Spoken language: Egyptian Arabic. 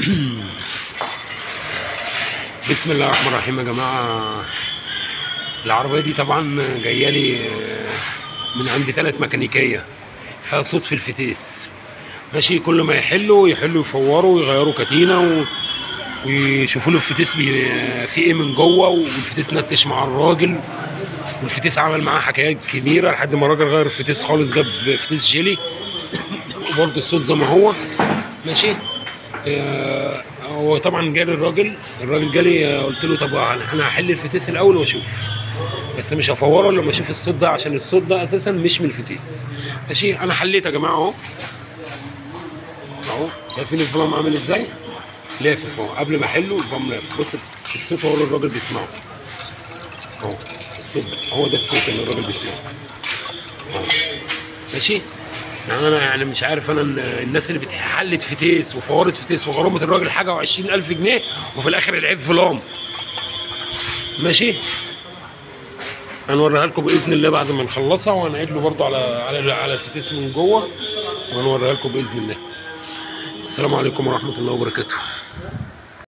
بسم الله الرحمن الرحيم يا جماعة العربية دي طبعا جاية لي من عند ثلاث ميكانيكية فيها صوت في الفتيس ماشي كل ما يحلوا يحلوا يفوروا ويغيروا كتينة و... ويشوفوا له الفتيس بي... في ايه من جوه والفتيس نتش مع الراجل والفتيس عمل معاه حكايات كبيرة لحد ما الراجل غير الفتيس خالص جاب فتيس جيلي وبرضه الصوت زي ما هو ماشي آه، هو طبعا جالي الراجل الراجل جالي آه، قلت له طب انا هحل الفتيس الاول واشوف بس مش هفوره الا لما اشوف الصوت ده عشان الصوت ده اساسا مش من الفتيس ماشي انا حليت يا جماعه اهو اهو شايفين الفلام عامل ازاي لافف اهو قبل ما احله الفلام لافف بص الصوت هو اللي الراجل بيسمعه اهو الصوت ده هو ده الصوت اللي الراجل بيسمعه اهو ماشي يعني انا يعني مش عارف انا ال- الناس اللي بتحلت فتيس وفورت فتيس وغرامه الراجل حاجه و20000 جنيه وفي الاخر العيب فلام ماشي هنوريها لكم باذن الله بعد ما نخلصها وهنعيد له برضو على على على الفتيس من جوه وهنوريها لكم باذن الله السلام عليكم ورحمه الله وبركاته